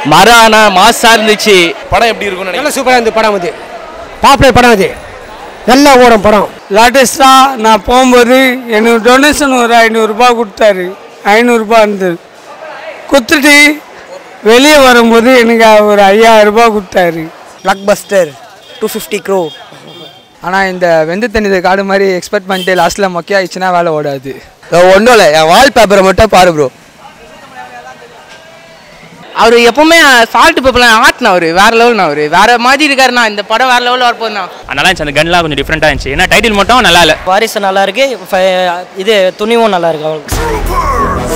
மரம் ஆனால் மாசாக இருந்துச்சு படம் எப்படி இருக்கும்னு நினைக்கிறேன் நல்ல சூப்பராக இருந்தது படம் அது பாப்புலர் படம் அது நல்லா ஓடும் படம் லேட்டஸ்ட்டாக நான் போகும்போது எனக்கு டொனேஷன் ஒரு ஐநூறுரூபா கொடுத்தாரு ஐநூறுரூபா இருந்தது கொடுத்துட்டு வெளியே வரும்போது எனக்கு ஒரு ஐயாயிரம் ரூபாய் கொடுத்தாரு blockbuster two fifty crore ஆனால் இந்த வெந்து தண்ணிது காடு மாதிரி எக்ஸ்பெக்ட் பண்ணிட்டு லாஸ்ட்டில் மொக்கையா ஆயிடுச்சுன்னா வேலை ஓடாது ஒன்றும் இல்லை என் வால் பேப்பரை மட்டும் பாரு ப்ரோ அவர் எப்பவுமே சால்ட் பேப்பர்ல ஆட்டினவர் வேற லெவல்னா அவர் வேற மாதிரி இருக்காருண்ணா இந்த படம் வேற லெவலில் வரப்போகுதுண்ணா நல்லா இருந்துச்சு அந்த கன்லாம் கொஞ்சம் டிஃப்ரெண்ட்டாக இருந்துச்சு ஏன்னா டைட்டில் மட்டும் நல்லா இல்லை வாரிசு நல்லா இருக்கு இது துணிவும் நல்லா இருக்கு அவளுக்கு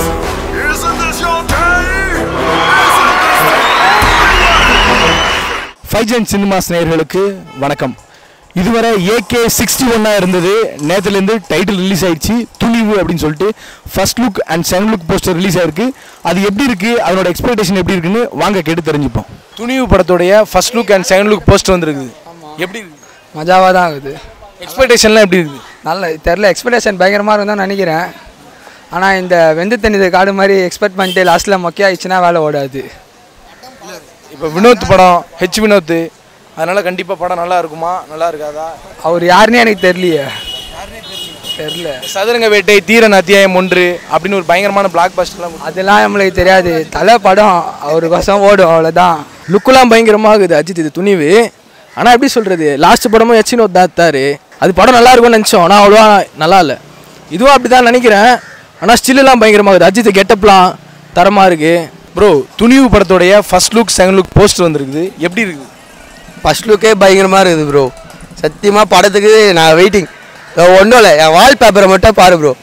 ஃபைவ் ஜென் சினிமாஸ் நேயர்களுக்கு வணக்கம் இதுவரை ஏகே சிக்ஸ்டி ஒன்னாக இருந்தது நேற்றுலேருந்து டைட்டில் ரிலீஸ் ஆயிடுச்சு துணிவு அப்படின்னு சொல்லிட்டு first look and second look poster release ஆயிருக்கு அது எப்படி இருக்கு அதனோட எக்ஸ்பெக்டேஷன் எப்படி இருக்குன்னு வாங்க கேட்டு தெரிஞ்சுப்போம் துணிவு படத்துடைய first look and second look poster வந்துருக்குது எப்படி இருக்கு மஜாவாக தான் ஆகுது எக்ஸ்பெக்டேஷன்லாம் எப்படி இருக்குது நல்ல தெரில எக்ஸ்பெக்டேஷன் பயங்கரமாக இருந்தால் நினைக்கிறேன் ஆனால் இந்த வெந்து தண்ணிது காடு மாதிரி எக்ஸ்பெக்ட் பண்ணிட்டு லாஸ்ட்டில் மொக்கையா ஆயிடுச்சுன்னா வேலை ஓடாது இப்போ வினோத் படம் ஹெச் வினோத் அதனால கண்டிப்பாக படம் நல்லா இருக்குமா நல்லா இருக்காதா அவர் யாருன்னே எனக்கு தெரியலையே தெரில சதுரங்க வேட்டை தீரன் அத்தியாயம் ஒன்று அப்படின்னு ஒரு பயங்கரமான பிளாக் பஸ்டர்லாம் அதெல்லாம் நம்மளுக்கு தெரியாது தலை படம் அவருக்கோசம் ஓடும் அவ்வளோதான் லுக்கெல்லாம் பயங்கரமாக இருக்குது அஜித் இது துணிவு ஆனால் எப்படி சொல்கிறது லாஸ்ட் படமும் எச்சினோ தாத்தாரு அது படம் நல்லா இருக்கும்னு நினச்சோம் ஆனால் அவ்வளோவா நல்லா இல்லை இதுவும் அப்படி தான் நினைக்கிறேன் ஆனால் ஸ்டில்லாம் பயங்கரமாக இருக்குது அஜித் கெட்டப்லாம் தரமாக இருக்குது ப்ரோ துணிவு படத்துடைய first look second look poster வந்திருக்குது எப்படி இருக்குது ஃபர்ஸ்ட் லுக்கே பயங்கரமாக இருக்குது ப்ரோ சத்தியமாக படத்துக்கு நான் வெயிட்டிங் ஒன்றும் இல்லை என் வால் பேப்பரை மட்டும் பாரு ப்ரோ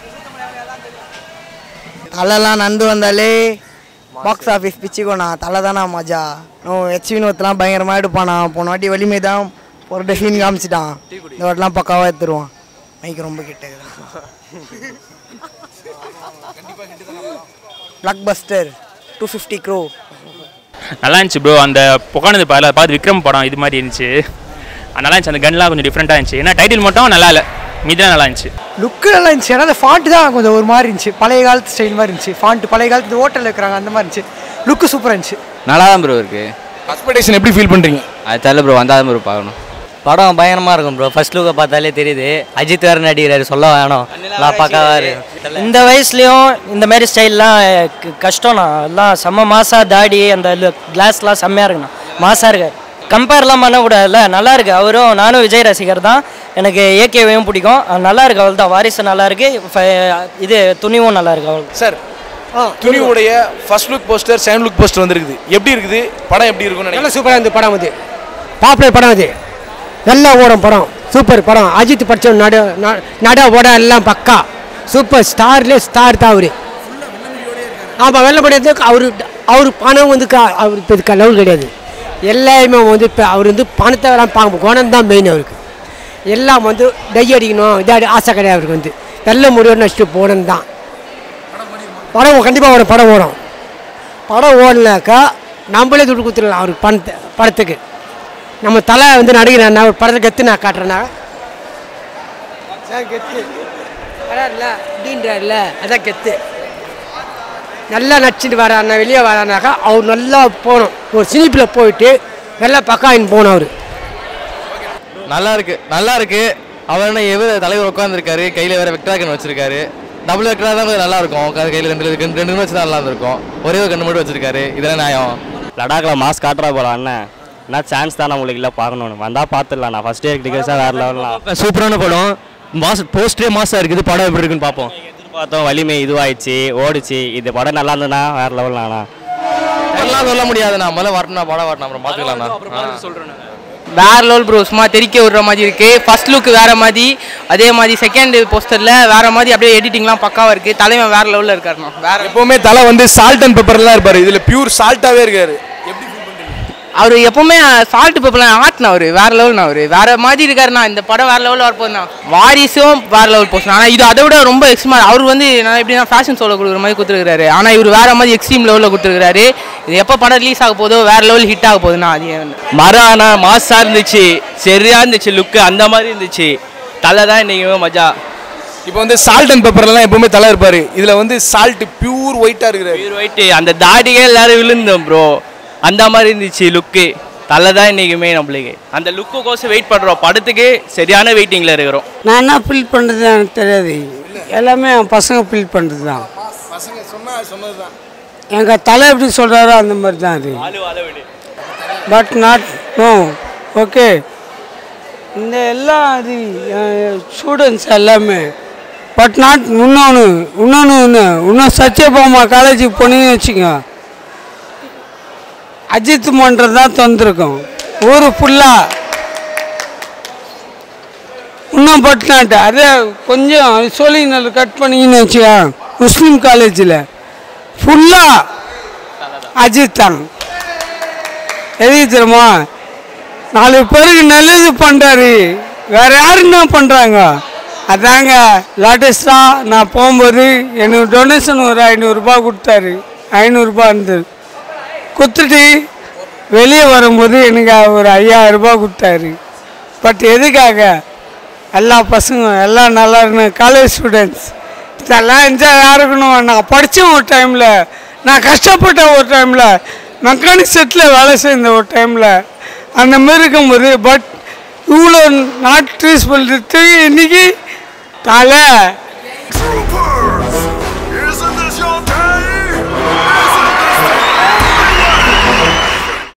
தலைலாம் நந்து வந்தாலே பாக்ஸ் ஆஃபீஸ் பிச்சுக்கோண்ணா தலை தானா மஜா நோ ஹெச் வினோத்லாம் பயங்கரமாக எடுப்பானா போன வாட்டி வலிமை தான் ஒரு டெஃபின் காமிச்சிட்டான் இந்த வாட்டிலாம் பக்காவாக எடுத்துருவான் மைக் ரொம்ப கிட்ட blockbuster two fifty crore நல்லா இருந்துச்சு ப்ரோ அந்த புகானது பால பார்த்து விக்ரம் படம் இது மாதிரி இருந்துச்சு அது நல்லா இருந்துச்சு அந்த கன்லாம் கொஞ்சம் டிஃப்ரெண்ட்டாக இருந்துச்சு ஏன்னா டைட்டில் மட்டும் நல்லா இல்லை மீதெல்லாம் நல்லா இருந்துச்சு லுக்கு நல்லா இருந்துச்சு ஏன்னா அந்த ஃபாண்ட் தான் கொஞ்சம் ஒரு மாதிரி இருந்துச்சு பழைய காலத்து ஸ்டைல் மாதிரி இருந்துச்சு ஃபாண்ட் பழைய காலத்து ஹோட்டலில் இருக்கிறாங்க அந்த மாதிரி இருந்துச்சு லுக்கு சூப்பராக இருந்துச்சு நல்லா தான் ப்ரோ இருக்கு எக்ஸ்பெக்டேஷன் எப்படி ஃபீல் பண்ணுறீங்க அது தெரியல ப்ரோ வந்தால் தான் ப்ரோ பார்க்கணும் படம் பயங்கரமாக இருக்கும் ப்ரோ ஃபர்ஸ்ட் லுக்கை பார்த்தாலே தெரியுது அஜித் வேறு நடிக்கிறாரு சொல்ல வேணும் எல்லாம் பக்காவா இருக்கு இந்த வயசுலேயும் இந்த மாதிரி ஸ்டைல்லாம் கஷ்டம்ண்ணா எல்லாம் செம்ம மாசா தாடி அந்த கிளாஸ்லாம் செம்மையாக இருக்குண்ணா மாசா இருக்கு கம்பேர்லாம் பண்ணக்கூடாதுல்ல நல்லா இருக்கு அவரும் நானும் விஜய் ரசிகர் தான் எனக்கு ஏகேவையும் பிடிக்கும் அது நல்லா இருக்கு அவள் தான் வாரிசு நல்லா இருக்கு ஃப- இது துணிவும் நல்லா இருக்கு அவள் சார் துணிவுடைய first look poster second look poster வந்திருக்குது எப்படி இருக்குது படம் எப்படி இருக்கும்னு நல்ல நினைக்கிறேன் சூப்பராக இருந்தது படம் அது பாப்புலர் படம் அது நல்லா ஓடும் படம் சூப்பர் படம் அஜித் படித்த நட ந- நட ஓட எல்லாம் பக்கா சூப்பர் ஸ்டார்லேயே ஸ்டார் தான் அவர் ஆமாம் வெள்ளப்படி அவர் அவர் பணம் வந்து க- அவர் இப்போ இதுக்கு லெவல் கிடையாது எல்லாருமே வந்து இப்போ அவர் வந்து பணத்தை எல்லாம் பார்க்க குணம் தான் மெயின் அவருக்கு எல்லாம் வந்து டை அடிக்கணும் இதாடி ஆசை கிடையாது அவருக்கு வந்து நல்ல முடிவு நடிச்சுட்டு போகணும் தான் படம் கண்டிப்பாக ஓடும் படம் ஓடும் படம் ஓடனாக்கா நம்மளே துட்டு கொடுத்துடலாம் அவருக்கு பணத்தை படத்துக்கு நம்ம தலை வந்து நடிகர் ஒரு படத்தை கற்று நான் காட்டுறேன்னா கெத்து இல்ல அப்படின்றாருல அதான் கெத்து நல்லா நடிச்சுட்டு வராருனா வெளியே வரானாக்கா அவர் நல்லா போகணும் ஒரு சினிப்பில் போயிட்டு நல்லா பக்காயின் போகணும் அவர் நல்லா இருக்கு நல்லா இருக்கு அவர் என்ன எவர் தலைவர் உட்காந்துருக்காரு கையில் வேற வெக்டாகன் வச்சிருக்காரு டபுள் வெக்டரா தான் கொஞ்சம் நல்லா இருக்கும் உட்காந்து கையில் ரெண்டு ரெண்டு ரெண்டு வச்சு தான் நல்லா இருந்திருக்கும் ஒரே ஒரு கண்ணு மட்டும் வச்சிருக்காரு இதெல்லாம் நியாயம் லடாக்கில் மாஸ் காட்டுறா போல அண்ணன் என்ன சான்ஸ் தான் நம்மளுக்கு இல்லை பார்க்கணும் வந்தால் பார்த்துடலாம் நான் ஃபஸ்ட் இயர் டிக்கெட்ஸாக வேறு லெவலாம் சூப்பரான படம் மாஸ் போஸ்டரே மாசாக இருக்குது படம் எப்படி இருக்குன்னு பார்ப்போம் எதிர்பார்த்தோம் வலிமை இதுவாயிடுச்சு ஓடிச்சு இது படம் நல்லா இருந்ததுன்னா வேறு லெவல் ஆனால் எல்லாம் சொல்ல முடியாதுண்ணா முதல்ல வரணும் படம் வரணும் அப்புறம் பார்த்துக்கலாம்ண்ணா வேற லெவல் ப்ரோ சும்மா தெறிக்க விடுற மாதிரி இருக்கு ஃபர்ஸ்ட் லுக் வேற மாதிரி அதே மாதிரி செகண்ட் போஸ்டர்ல வேற மாதிரி அப்படியே எடிட்டிங்லாம் பக்காவா இருக்கு தலைவன் வேற லெவல்ல இருக்காருண்ணா வேற எப்பவுமே தலை வந்து சால்ட் அண்ட் பெப்பர்ல தான் இருப்பாரு இதுல பியூர் சால்ட்டாவே இருக்காரு எப்படி feel பண்றீங்க? அவர் எப்பவுமே சால்ட் பேப்பர்ல ஆட்டினவர் வேற லெவல்னா அவர் வேற மாதிரி இருக்காருண்ணா இந்த படம் வேற லெவலில் வரப்போகுதுண்ணா வாரிசும் வேற லெவல் போஸ்ட் ஆனால் இது அதை விட ரொம்ப எக்ஸ்ட்ரீமா அவர் வந்து நான் எப்படின்னா ஃபேஷன் ஷோவில் கொடுக்குற மாதிரி கொடுத்துருக்காரு ஆனால் இவர் வேற மாதிரி எக்ஸ்ட்ரீம் லெவலில் கொடுத்துருக்காரு இது எப்போ படம் ரிலீஸ் ஆக போதோ வேற லெவல் ஹிட் ஆக போகுதுண்ணா அது ஏன் மரம் ஆனால் மாசாக இருந்துச்சு சரியா இருந்துச்சு லுக்கு அந்த மாதிரி இருந்துச்சு தலை தான் இன்னைக்கு மஜா இப்போ வந்து சால்ட் அண்ட் பெப்பர்லாம் எப்பவுமே தலை இருப்பாரு இதுல வந்து சால்ட் பியூர் ஒயிட்டா இருக்கிறாரு பியூர் ஒயிட்டு அந்த தாடியே எல்லாரும் விழுந்தோம் ப்ரோ அந்த மாதிரி இருந்துச்சு லுக்கு தலை தான் இன்றைக்குமே நம்மளுக்கு அந்த லுக்குக்கோசம் வெயிட் பண்ணுறோம் படத்துக்கு சரியான வெயிட்டிங்கில் இருக்கிறோம் நான் என்ன ஃபீல் பண்ணுறது எனக்கு தெரியாது எல்லாமே என் பசங்க ஃபீல் பண்ணுறது தான் பசங்க சொன்னா சொன்னது தான் எங்கள் தலை எப்படி சொல்கிறாரோ அந்த மாதிரி தான் அது பட் நாட் நோ ஓகே இந்த எல்லாம் அது ஸ்டூடெண்ட்ஸ் எல்லாமே பட் நாட் இன்னொன்று இன்னொன்று ஒன்று இன்னும் சத்யபாமா காலேஜுக்கு போனீங்கன்னு வச்சுக்கோ அஜித் மன்றம் தான் தந்திருக்கோம் ஊர் ஃபுல்லாக இன்னும் பட்நாட்டு அதே கொஞ்சம் சோழிங்கநல்லூர் கட் பண்ணிங்கன்னு வச்சுக்கோ முஸ்லீம் காலேஜில் ஃபுல்லாக அஜித் தான் எதுக்கு தெரியுமா நாலு பேருக்கு நல்லது பண்ணுறாரு வேற யாரு என்ன பண்ணுறாங்க அதாங்க லேட்டஸ்டாக நான் போகும்போது எனக்கு டொனேஷன் ஒரு ஐநூறுரூபா கொடுத்தாரு ஐநூறுரூபா இருந்தது கொடுத்துட்டு வெளியே வரும்போது எனக்கு ஒரு ஐயாயிரம் ரூபாய் கொடுத்தாரு பட் எதுக்காக எல்லா பசங்க எல்லாம் நல்லா இருக்கணும் காலேஜ் ஸ்டூடெண்ட்ஸ் இதெல்லாம் என்ஜாய் இருக்கணும் நான் படித்தேன் ஒரு டைமில் நான் கஷ்டப்பட்டேன் ஒரு டைமில் மெக்கானிக் செட்டில் வேலை செய்த ஒரு டைமில் அந்த மாதிரி இருக்கும்போது பட் இவ்வளோ நாட் ட்ரீஸ் பண்ணுறது இன்னைக்கு தலை